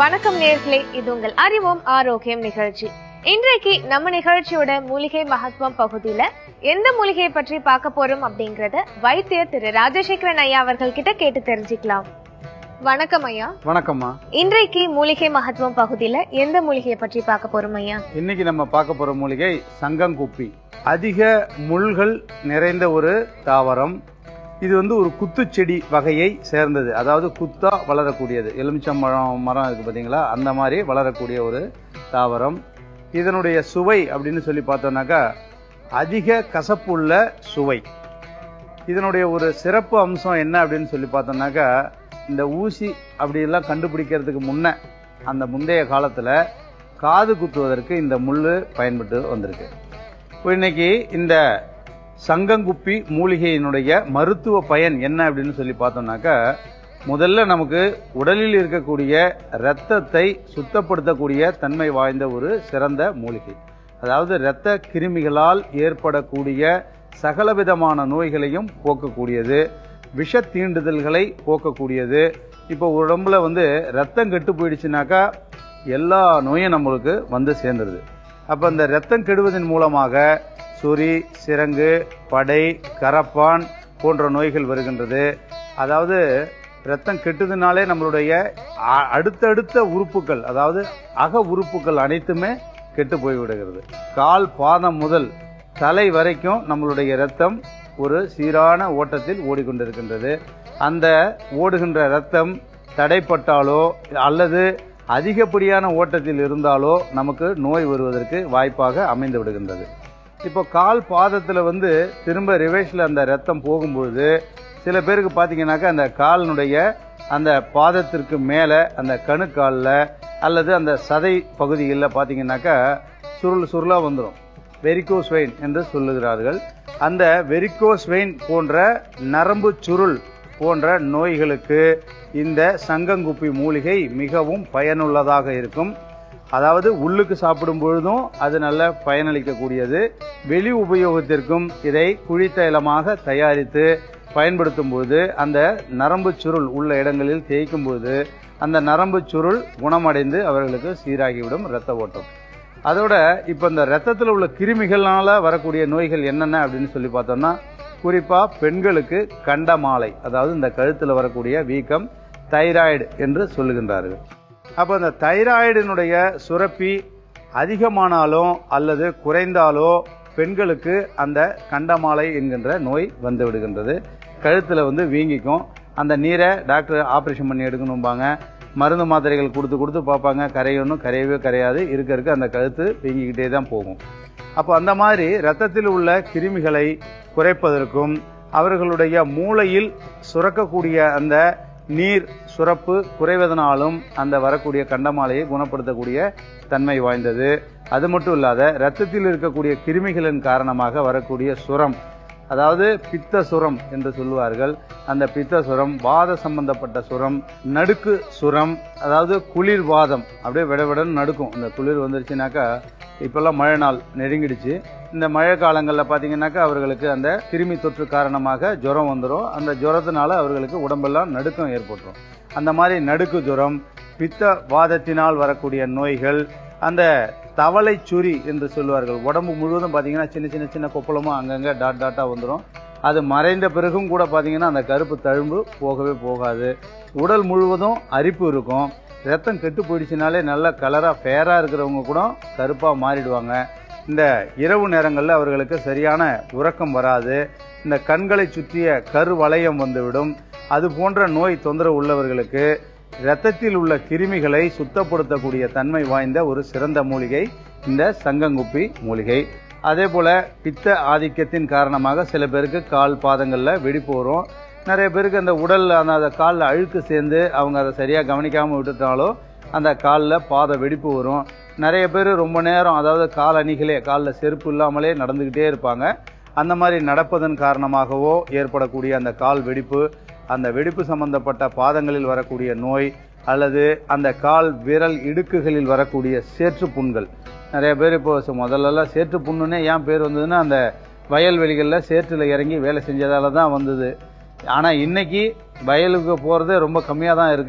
வணக்கம் நேர்களே இது உங்கள் அறிவோம் ஆரோக்கியம் நிகழ்ச்சி இன்றைக்கு நம்ம நிகழ்ச்சியோட மூலிகை மகத்துவம் பகுதியில எந்த மூலிகையை பற்றி பார்க்க போறோம் அப்படிங்கறத வைத்தியர் திரு ராஜசேகரன் ஐயா அவர்கள் கிட்ட கேட்டு தெரிஞ்சுக்கலாம் வணக்கம் ஐயா வணக்கம்மா இன்றைக்கு மூலிகை மகத்துவம் பகுதியில எந்த மூலிகையை பற்றி பார்க்க போறோம் ஐயா இன்னைக்கு நம்ம பார்க்க போற மூலிகை சங்கங்குப்பி அதிக முள்கள் நிறைந்த ஒரு தாவரம் இது வந்து ஒரு குத்துச்செடி வகையை சேர்ந்தது அதாவது குத்தா வளரக்கூடியது எலுமிச்சம்பழம் மரம் இருக்கு பாத்தீங்களா அந்த மாதிரி வளரக்கூடிய ஒரு தாவரம் இதனுடைய சுவை அப்படின்னு சொல்லி பார்த்தோம்னாக்கா அதிக கசப்புள்ள சுவை இதனுடைய ஒரு சிறப்பு அம்சம் என்ன அப்படின்னு சொல்லி பார்த்தோம்னாக்கா இந்த ஊசி அப்படியெல்லாம் கண்டுபிடிக்கிறதுக்கு முன்ன அந்த முந்தைய காலத்துல காது குத்துவதற்கு இந்த முள்ளு பயன்பட்டு வந்திருக்கு இப்போ இன்னைக்கு இந்த சங்கங்குப்பி மூலிகையினுடைய மருத்துவ பயன் என்ன அப்படின்னு சொல்லி பார்த்தோம்னாக்கா முதல்ல நமக்கு உடலில் இருக்கக்கூடிய இரத்தத்தை சுத்தப்படுத்தக்கூடிய தன்மை வாய்ந்த ஒரு சிறந்த மூலிகை அதாவது இரத்த கிருமிகளால் ஏற்படக்கூடிய சகலவிதமான நோய்களையும் போக்கக்கூடியது விஷ தீண்டுதல்களை போக்கக்கூடியது இப்போ உடம்புல வந்து ரத்தம் கெட்டு போயிடுச்சுனாக்கா எல்லா நோயும் நம்மளுக்கு வந்து சேர்ந்துருது அப்ப அந்த ரத்தம் கெடுவதன் மூலமாக சொறி சிரங்கு படை கரப்பான் போன்ற நோய்கள் வருகின்றது அதாவது ரத்தம் கெட்டதுனாலே நம்மளுடைய அ- அடுத்தடுத்த உறுப்புகள் அதாவது அக உறுப்புகள் அனைத்துமே கெட்டு போய்விடுகிறது கால் பாதம் முதல் தலை வரைக்கும் நம்மளுடைய ரத்தம் ஒரு சீரான ஓட்டத்தில் ஓடிக்கொண்டிருக்கின்றது அந்த ஓடுகின்ற ரத்தம் தடைப்பட்டாலோ அல்லது அதிகப்படியான ஓட்டத்தில் இருந்தாலோ நமக்கு நோய் வருவதற்கு வாய்ப்பாக அமைந்து விடுகின்றது இப்போ கால் பாதத்துல வந்து திரும்ப ரிவேர்ஸ்ல அந்த ரத்தம் போகும்பொழுது சில பேருக்கு பாத்தீங்கன்னாக்கா அந்த காலினுடைய அந்த பாதத்திற்கு மேல அந்த கணுக்கால்ல அல்லது அந்த சதை பகுதிகளில் பாத்தீங்கன்னாக்கா சுருள் சுருளா வந்துடும் வெரிகோஸ் வெயின் என்று சொல்லுகிறார்கள் அந்த வெரிகோஸ் வெயின் போன்ற நரம்பு சுருள் போன்ற நோய்களுக்கு இந்த சங்கங்குப்பி மூலிகை மிகவும் பயனுள்ளதாக இருக்கும் அதாவது உள்ளுக்கு சாப்பிடும் பொழுதும் அது நல்ல பயனளிக்கக்கூடியது வெளி உபயோகத்திற்கும் இதை குழித்தைலமாக தயாரித்து பயன்படுத்தும் பொழுது அந்த நரம்பு சுருள் உள்ள இடங்களில் தேய்க்கும் பொழுது அந்த நரம்பு சுருள் குணமடைந்து அவர்களுக்கு சீராகிவிடும் இரத்த ஓட்டம் அதோட இப்ப இந்த ரத்தத்தில் உள்ள கிருமிகள்னால வரக்கூடிய நோய்கள் என்னென்ன அப்படின்னு சொல்லி பார்த்தோம்னா குறிப்பா பெண்களுக்கு கண்டமாலை அதாவது இந்த கழுத்துல வரக்கூடிய வீக்கம் தைராய்டு என்று சொல்லுகின்றார்கள் அப்ப அந்த தைராய்டினுடைய சுரப்பி அதிகமானாலோ அல்லது குறைந்தாலோ பெண்களுக்கு அந்த கண்டமாலை என்கின்ற நோய் வந்து விடுகின்றது கழுத்துல வந்து வீங்கிக்கும் அந்த நீரை டாக்டர் ஆபரேஷன் பண்ணி எடுக்கணும்பாங்க மருந்து மாத்திரைகள் கொடுத்து கொடுத்து பார்ப்பாங்க கரையணும் கரையவே கரையாது இருக்க இருக்க அந்த கழுத்து வீங்கிக்கிட்டே தான் போகும் அப்போ அந்த மாதிரி ரத்தத்தில் உள்ள கிருமிகளை குறைப்பதற்கும் அவர்களுடைய மூளையில் சுரக்கக்கூடிய அந்த நீர் சுரப்பு குறைவதனாலும் அந்த வரக்கூடிய கண்டமாலையை குணப்படுத்தக்கூடிய தன்மை வாய்ந்தது அது மட்டும் இல்லாத ரத்தத்தில் இருக்கக்கூடிய கிருமிகளின் காரணமாக வரக்கூடிய சுரம் அதாவது பித்த சுரம் என்று சொல்லுவார்கள் அந்த பித்த சுரம் வாத சம்பந்தப்பட்ட சுரம் நடுக்கு சுரம் அதாவது குளிர் வாதம் அப்படியே விட விடன்னு நடுக்கும் இந்த குளிர் வந்துருச்சுனாக்கா இப்பெல்லாம் மழை நாள் நெருங்கிடுச்சு இந்த மழை காலங்களில் பார்த்தீங்கன்னாக்கா அவர்களுக்கு அந்த கிருமி தொற்று காரணமாக ஜுரம் வந்துடும் அந்த ஜுரத்தினால அவர்களுக்கு உடம்பெல்லாம் நடுக்கம் ஏற்பட்டுரும் அந்த மாதிரி நடுக்கு ஜுரம் பித்த வாதத்தினால் வரக்கூடிய நோய்கள் அந்த தவளை சுரி என்று சொல்லுவார்கள் உடம்பு முழுவதும் பார்த்தீங்கன்னா சின்ன சின்ன சின்ன கொப்பளமும் அங்கங்க டாட் டாட்டா வந்துடும் அது மறைந்த பிறகும் கூட பார்த்தீங்கன்னா அந்த கருப்பு தழும்பு போகவே போகாது உடல் முழுவதும் அரிப்பு இருக்கும் ரத்தம் கெட்டு போயிடுச்சுனாலே நல்ல கலரா ஃபேரா இருக்கிறவங்க கூட கருப்பா மாறிடுவாங்க இந்த இரவு நேரங்களில் அவர்களுக்கு சரியான உறக்கம் வராது இந்த கண்களை சுற்றிய கரு வளையம் வந்துவிடும் அது போன்ற நோய் தொந்தரவு உள்ளவர்களுக்கு இரத்தத்தில் உள்ள கிருமிகளை சுத்தப்படுத்தக்கூடிய தன்மை வாய்ந்த ஒரு சிறந்த மூலிகை இந்த சங்கங்குப்பி மூலிகை அதே போல பித்த ஆதிக்கத்தின் காரணமாக சில பேருக்கு கால் பாதங்கள்ல வெடிப்பு வரும் நிறைய பேருக்கு அந்த உடல்ல அந்த அந்த காலில் அழுக்கு சேர்ந்து அவங்க அதை சரியா கவனிக்காம விட்டுட்டாலோ அந்த காலில் பாத வெடிப்பு வரும் நிறைய பேர் ரொம்ப நேரம் அதாவது கால் அணிகளே காலில் செருப்பு இல்லாமலே நடந்துகிட்டே இருப்பாங்க அந்த மாதிரி நடப்பதன் காரணமாகவோ ஏற்படக்கூடிய அந்த கால் வெடிப்பு அந்த வெடிப்பு சம்பந்தப்பட்ட பாதங்களில் வரக்கூடிய நோய் அல்லது அந்த கால் விரல் இடுக்குகளில் வரக்கூடிய சேற்று புண்கள் நிறைய பேர் இப்போ சு- முதல்லலாம் சேற்று புண்ணுன்னே ஏன் பேர் வந்ததுன்னா அந்த வயல்வெளிகளில் சேற்றுல இறங்கி வேலை செஞ்சதால தான் வந்தது ஆனா இன்னைக்கு வயலுக்கு போறது ரொம்ப கம்மியா தான் இருக்கு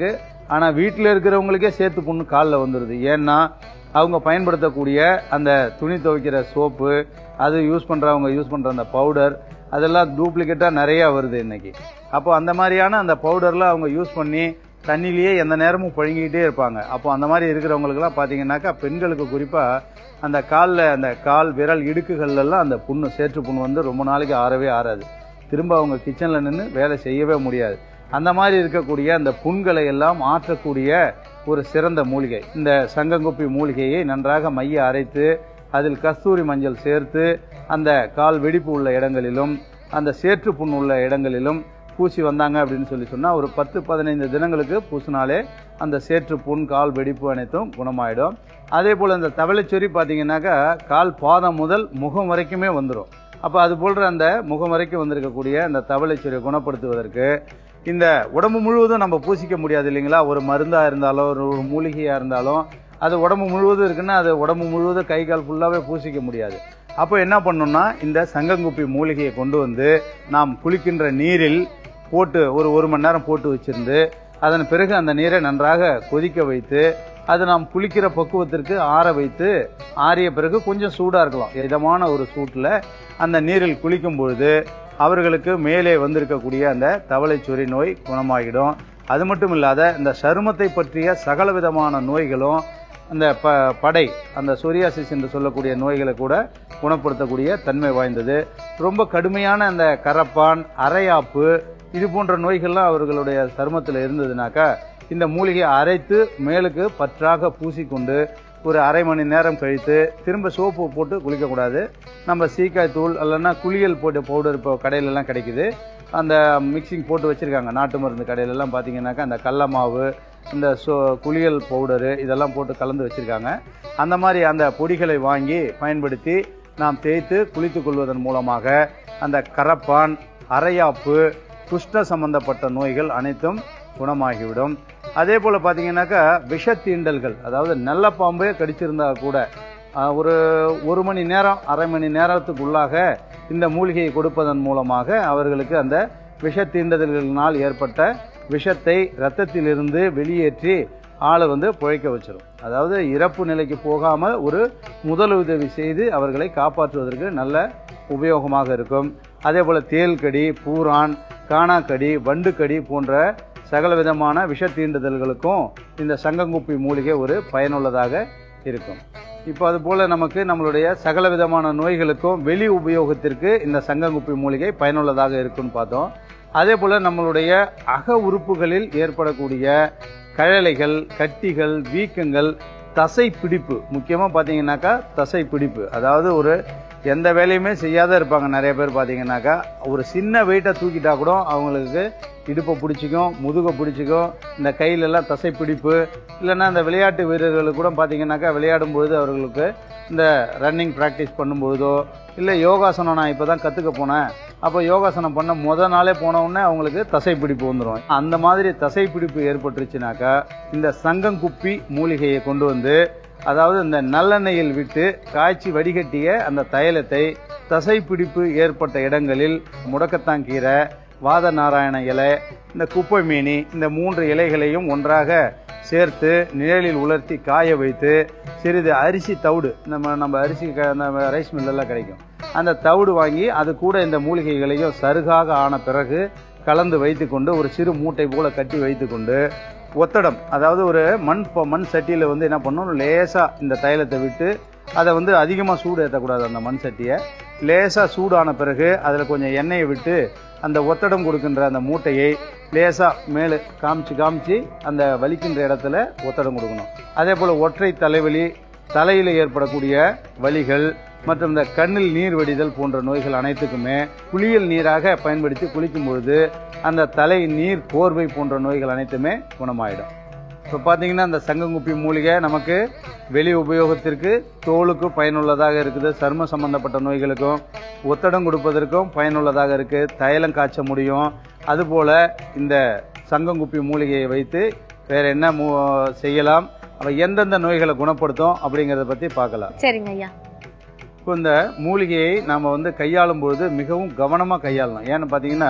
ஆனா வீட்டில் இருக்கிறவங்களுக்கே சேத்து புண்ணு காலில் வந்துடுது ஏன்னா அவங்க பயன்படுத்தக்கூடிய அந்த துணி துவைக்கிற சோப்பு அது யூஸ் பண்றவங்க யூஸ் பண்ற அந்த பவுடர் அதெல்லாம் டூப்ளிகேட்டா நிறைய வருது இன்னைக்கு அப்போ அந்த மாதிரியான அந்த பவுடர்ல அவங்க யூஸ் பண்ணி தண்ணிலேயே எந்த நேரமும் பழங்கிக்கிட்டே இருப்பாங்க அப்போ அந்த மாதிரி இருக்கிறவங்களுக்குலாம் பாத்தீங்கன்னாக்கா பெண்களுக்கு குறிப்பா அந்த காலில் அந்த கால் விரல் இடுக்குகள்ல எல்லாம் அந்த புண்ணு சேற்று புண்ணு வந்து ரொம்ப நாளைக்கு ஆறவே ஆறாது திரும்ப அவங்க கிச்சன்ல நின்று வேலை செய்யவே முடியாது அந்த மாதிரி இருக்கக்கூடிய அந்த புண்களை எல்லாம் ஆற்றக்கூடிய ஒரு சிறந்த மூலிகை இந்த சங்கங்குப்பி மூலிகையை நன்றாக மைய அரைத்து அதில் கஸ்தூரி மஞ்சள் சேர்த்து அந்த கால் வெடிப்பு உள்ள இடங்களிலும் அந்த சேற்று புண் உள்ள இடங்களிலும் பூசி வந்தாங்க அப்படின்னு சொல்லி சொன்னா ஒரு பத்து பதினைந்து தினங்களுக்கு பூசினாலே அந்த சேற்று புண் கால் வெடிப்பு அனைத்தும் குணமாயிடும் அதே போல இந்த தவளைச்சொறி பாத்தீங்கன்னாக்கா கால் பாதம் முதல் முகம் வரைக்குமே வந்துடும் அப்ப அது போன்ற அந்த முகம் வரைக்கும் வந்திருக்கக்கூடிய அந்த தவளைச்சொறியை குணப்படுத்துவதற்கு இந்த உடம்பு முழுவதும் நம்ம பூசிக்க முடியாது இல்லைங்களா ஒரு மருந்தா இருந்தாலும் ஒரு ஒரு மூலிகையா இருந்தாலும் அது உடம்பு முழுவதும் இருக்குன்னா அது உடம்பு முழுவதும் கை கால் ஃபுல்லாவே பூசிக்க முடியாது அப்போ என்ன பண்ணணும்னா இந்த சங்கங்குப்பி மூலிகையை கொண்டு வந்து நாம் குளிக்கின்ற நீரில் போட்டு ஒரு ஒரு மணி நேரம் போட்டு வச்சிருந்து அதன் பிறகு அந்த நீரை நன்றாக கொதிக்க வைத்து அது நாம் குளிக்கிற பக்குவத்திற்கு ஆற வைத்து ஆறிய பிறகு கொஞ்சம் சூடா இருக்கலாம் இதமான ஒரு சூட்டில் அந்த நீரில் குளிக்கும் பொழுது அவர்களுக்கு மேலே வந்திருக்கக்கூடிய அந்த தவளைச்சொறி நோய் குணமாகிடும் அது மட்டும் இல்லாத இந்த சருமத்தை பற்றிய சகல விதமான நோய்களும் அந்த ப படை அந்த சொரியாசிஸ் என்று சொல்லக்கூடிய நோய்களை கூட குணப்படுத்தக்கூடிய தன்மை வாய்ந்தது ரொம்ப கடுமையான அந்த கரப்பான் அரையாப்பு இது போன்ற நோய்கள்லாம் அவர்களுடைய சருமத்தில் இருந்ததுனாக்கா இந்த மூலிகையை அரைத்து மேலுக்கு பற்றாக பூசிக்கொண்டு ஒரு அரை மணி நேரம் கழித்து திரும்ப சோப்பு போட்டு குளிக்கக்கூடாது நம்ம சீக்காய் தூள் இல்லைன்னா குளியல் போட்டு பவுடர் இப்போ கடையில எல்லாம் கிடைக்குது அந்த மிக்சிங் போட்டு வச்சிருக்காங்க நாட்டு மருந்து கடையில எல்லாம் பார்த்தீங்கன்னாக்கா அந்த கடல மாவு இந்த சோ குளியல் பவுடரு இதெல்லாம் போட்டு கலந்து வச்சிருக்காங்க அந்த மாதிரி அந்த பொடிகளை வாங்கி பயன்படுத்தி நாம் தேய்த்து குளித்துக் கொள்வதன் மூலமாக அந்த கரப்பான் அரையாப்பு குஷ்ட சம்பந்தப்பட்ட நோய்கள் அனைத்தும் குணமாகிவிடும் அதே போல பாத்தீங்கன்னாக்கா விஷத்தீண்டல்கள் அதாவது நல்ல பாம்பே கடிச்சிருந்தா கூட ஆஹ், ஒரு ஒரு மணி நேரம் அரை மணி நேரத்துக்குள்ளாக இந்த மூலிகையை கொடுப்பதன் மூலமாக அவர்களுக்கு அந்த விஷத்தீண்டல்களினால் ஏற்பட்ட விஷத்தை ரத்தத்திலிருந்து வெளியேற்றி ஆளை வந்து புழைக்க வச்சிரும் அதாவது இறப்பு நிலைக்கு போகாமல் ஒரு முதலுதவி செய்து அவர்களை காப்பாற்றுவதற்கு நல்ல உபயோகமாக இருக்கும் அதே போல தேள்கடி பூரான் காணாக்கடி வண்டுக்கடி போன்ற சகல விதமான விஷ தீண்டுதல்களுக்கும் இந்த சங்கங்குப்பி மூலிகை ஒரு பயனுள்ளதாக இருக்கும் இப்போ அது போல நமக்கு நம்மளுடைய சகல விதமான நோய்களுக்கும் வெளி உபயோகத்திற்கு இந்த சங்கங்குப்பி மூலிகை பயனுள்ளதாக இருக்குன்னு பார்த்தோம் அதே போல நம்மளுடைய அக உறுப்புகளில் ஏற்படக்கூடிய கழலைகள் கட்டிகள் வீக்கங்கள் தசை பிடிப்பு முக்கியமா பாத்தீங்கன்னாக்கா தசை பிடிப்பு அதாவது ஒரு எந்த வேலையுமே செய்யாத இருப்பாங்க நிறைய பேர் பாத்தீங்கன்னாக்கா ஒரு சின்ன வெயிட்டை தூக்கிட்டா கூட அவங்களுக்கு இடுப்பை பிடிச்சிக்கும் முதுகை பிடிச்சிக்கும் இந்த கையில எல்லாம் தசை பிடிப்பு இல்லைன்னா இந்த விளையாட்டு வீரர்களுக்கு கூட பாத்தீங்கன்னாக்கா விளையாடும் பொழுது அவர்களுக்கு இந்த ரன்னிங் ப்ராக்டிஸ் பண்ணும்பொழுதோ இல்லை யோகாசனம் நான் இப்பதான் கத்துக்க போனேன் அப்போ யோகாசனம் பண்ண முத நாளே போன உடனே அவங்களுக்கு தசை பிடிப்பு வந்துடும் அந்த மாதிரி தசை பிடிப்பு ஏற்பட்டுருச்சுனாக்கா இந்த சங்கங்குப்பி மூலிகையை கொண்டு வந்து அதாவது இந்த நல்லெண்ணெயில் விட்டு காய்ச்சி வடிகட்டிய அந்த தைலத்தை தசை பிடிப்பு ஏற்பட்ட இடங்களில் முடக்கத்தான் கீரை வாத நாராயண இலை இந்த குப்பை மீனி இந்த மூன்று இலைகளையும் ஒன்றாக சேர்த்து நிழலில் உலர்த்தி காய வைத்து சிறிது அரிசி தவிடு நம்ம நம்ம அரிசி க- நம்ம ரைஸ் மில்லெல்லாம் கிடைக்கும் அந்த தவிடு வாங்கி அது கூட இந்த மூலிகைகளையும் சருகாக ஆன பிறகு கலந்து வைத்துக்கொண்டு ஒரு சிறு மூட்டை போல கட்டி வைத்துக்கொண்டு ஒத்தடம் அதாவது ஒரு மண் ப- மண் சட்டியில வந்து என்ன பண்ணணும் லேசா இந்த தைலத்தை விட்டு அதை வந்து அதிகமா சூடு ஏற்றக்கூடாது அந்த மண் சட்டியை லேசா சூடான பிறகு அதுல கொஞ்சம் எண்ணெயை விட்டு அந்த ஒத்தடம் கொடுக்கின்ற அந்த மூட்டையை லேசா மேலே காமிச்சு காமிச்சு அந்த வலிக்கின்ற இடத்துல ஒத்தடம் கொடுக்கணும் அதே போல ஒற்றை தலைவலி தலையில ஏற்படக்கூடிய வலிகள் மற்றும் இந்த கண்ணில் நீர் வடிதல் போன்ற நோய்கள் அனைத்துக்குமே குளியல் நீராக பயன்படுத்தி குளிக்கும் பொழுது அந்த தலை நீர் கோர்வை போன்ற நோய்கள் அனைத்துமே குணமாயிடும் இப்போ பார்த்தீங்கன்னா இந்த சங்கங்குப்பி மூலிகை நமக்கு வெளி உபயோகத்திற்கு தோலுக்கு பயனுள்ளதாக இருக்குது சர்ம சம்பந்தப்பட்ட நோய்களுக்கும் ஒத்தடம் கொடுப்பதற்கும் பயனுள்ளதாக இருக்கு தைலம் காய்ச்ச முடியும் அதுபோல இந்த சங்கங்குப்பி மூலிகையை வைத்து வேற என்ன மூ- செய்யலாம் அப்ப எந்தெந்த நோய்களை குணப்படுத்தும் அப்படிங்கறத பத்தி பார்க்கலாம் சரிங்க ஐயா இப்போ இந்த மூலிகையை நாம வந்து கையாளும் பொழுது மிகவும் கவனமா கையாளணும் ஏன்னு பாத்தீங்கன்னா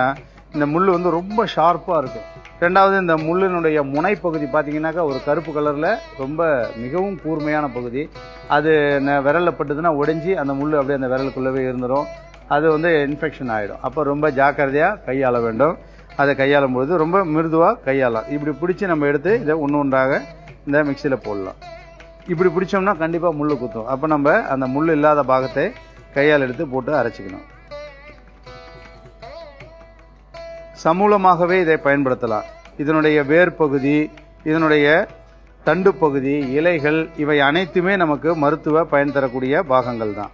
இந்த முள் வந்து ரொம்ப ஷார்ப்பாக இருக்கும் ரெண்டாவது இந்த முள்ளினுடைய முனைப்பகுதி பார்த்தீங்கன்னாக்கா ஒரு கருப்பு கலரில் ரொம்ப மிகவும் கூர்மையான பகுதி அது ந- விரல்ல பட்டுதுன்னா உடைஞ்சி அந்த முள் அப்படியே அந்த விரலுக்குள்ளவே இருந்துரும் அது வந்து இன்ஃபெக்ஷன் ஆகிடும் அப்போ ரொம்ப ஜாக்கிரதையாக கையாள வேண்டும் அதை கையாளும் பொழுது ரொம்ப மிருதுவாக கையாளலாம் இப்படி பிடிச்சி நம்ம எடுத்து இதை ஒன்று ஒன்றாக இந்த மிக்சியில் போடலாம் இப்படி பிடிச்சோம்னா கண்டிப்பாக முள் குத்தும் அப்போ நம்ம அந்த முள் இல்லாத பாகத்தை கையால் எடுத்து போட்டு அரைச்சிக்கணும் சமூலமாகவே இதை பயன்படுத்தலாம் இதனுடைய வேர் பகுதி இதனுடைய தண்டு பகுதி இலைகள் இவை அனைத்துமே நமக்கு மருத்துவ பயன் தரக்கூடிய பாகங்கள் தான்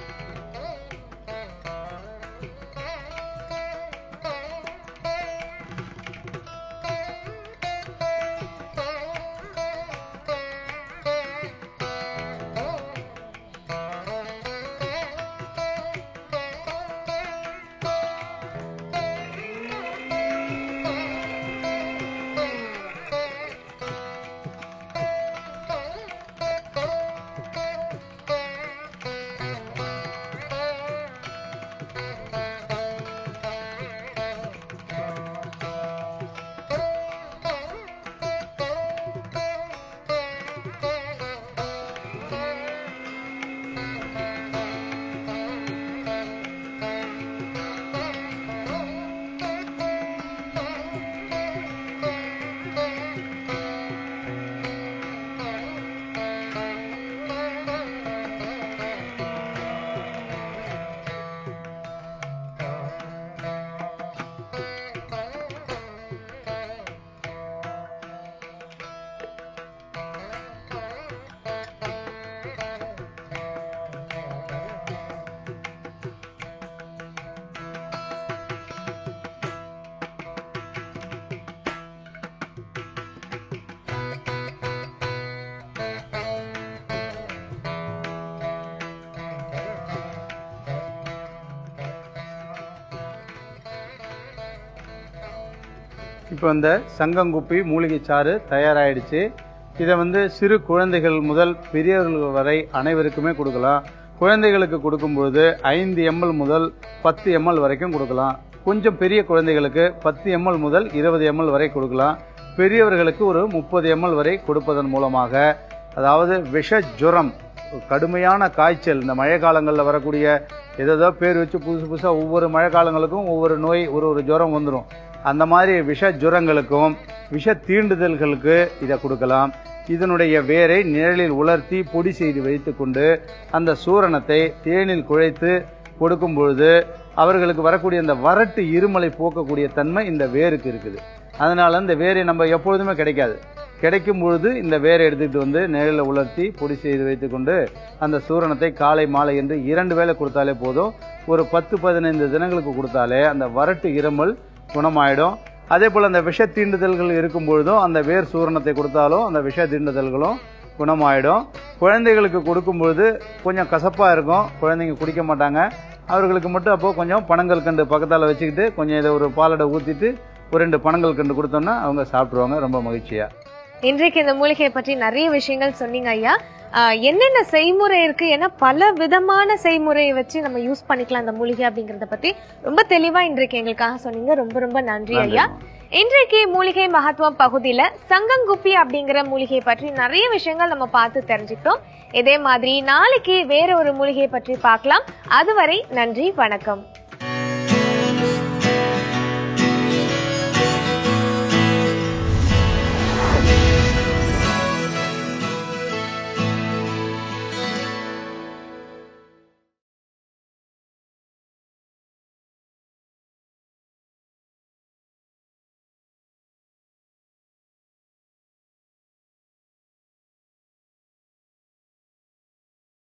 இப்போ இந்த சங்கங்குப்பி மூலிகை சாறு தயாராயிடுச்சு இதை வந்து சிறு குழந்தைகள் முதல் பெரியவர்கள் வரை அனைவருக்குமே கொடுக்கலாம் குழந்தைகளுக்கு கொடுக்கும்பொழுது ஐந்து எம்எல் முதல் பத்து எம்எல் வரைக்கும் கொடுக்கலாம் கொஞ்சம் பெரிய குழந்தைகளுக்கு பத்து எம்எல் முதல் இருபது எம்எல் வரை கொடுக்கலாம் பெரியவர்களுக்கு ஒரு முப்பது எம்எல் வரை கொடுப்பதன் மூலமாக அதாவது விஷ ஜுரம் கடுமையான காய்ச்சல் இந்த மழை காலங்களில் வரக்கூடிய ஏதோ பேர் வச்சு புதுசு புதுசாக ஒவ்வொரு மழை காலங்களுக்கும் ஒவ்வொரு நோய் ஒரு ஒரு ஜுரம் வந்துடும் அந்த மாதிரி விஷ ஜுரங்களுக்கும் விஷ தீண்டுதல்களுக்கு இதை கொடுக்கலாம் இதனுடைய வேரை நிழலில் உலர்த்தி பொடி செய்து வைத்துக்கொண்டு அந்த சூரணத்தை தேனில் குழைத்து கொடுக்கும் பொழுது அவர்களுக்கு வரக்கூடிய அந்த வறட்டு இருமலை போக்கக்கூடிய தன்மை இந்த வேருக்கு இருக்குது அதனால இந்த வேரை நம்ம எப்பொழுதுமே கிடைக்காது கிடைக்கும் பொழுது இந்த வேரை எடுத்துக்கிட்டு வந்து நிழலில் உலர்த்தி பொடி செய்து வைத்துக்கொண்டு அந்த சூரணத்தை காலை மாலை என்று இரண்டு வேளை கொடுத்தாலே போதும் ஒரு பத்து பதினைந்து தினங்களுக்கு கொடுத்தாலே அந்த வறட்டு இருமல் குணமாயிடும் அதே போல் அந்த விஷ தீண்டுதல்கள் இருக்கும் பொழுதும் அந்த வேர் சூரணத்தை கொடுத்தாலும் அந்த விஷ தீண்டுதல்களும் குணமாயிடும் குழந்தைகளுக்கு கொடுக்கும் பொழுது கொஞ்சம் கசப்பாக இருக்கும் குழந்தைங்க குடிக்க மாட்டாங்க அவர்களுக்கு மட்டும் அப்போ கொஞ்சம் பனங்கள் கண்டு பக்கத்தால் வச்சுக்கிட்டு கொஞ்சம் இதை ஒரு பாலடை ஊற்றிட்டு ஒரு ரெண்டு பனங்கள் கண்டு கொடுத்தோம்னா அவங்க சாப்பிடுவாங்க ரொம்ப மகிழ்ச்சியா இன்றைக்கு இந்த மூலிகையை பற்றி நிறைய விஷயங்கள் சொன்னீங்க ஐயா ஆஹ் என்னென்ன செய்முறை இருக்கு ஏன்னா பல விதமான செய்முறையை வச்சு நம்ம யூஸ் பண்ணிக்கலாம் அந்த மூலிகை அப்படிங்கறத பத்தி ரொம்ப தெளிவா இன்றைக்கு எங்களுக்காக சொன்னீங்க ரொம்ப ரொம்ப நன்றி ஐயா இன்றைக்கு மூலிகை மகத்துவம் பகுதியில சங்கங்குப்பி அப்படிங்கிற மூலிகையை பற்றி நிறைய விஷயங்கள் நம்ம பார்த்து தெரிஞ்சுக்கிட்டோம் இதே மாதிரி நாளைக்கு வேற ஒரு மூலிகையை பற்றி பார்க்கலாம் அதுவரை நன்றி வணக்கம்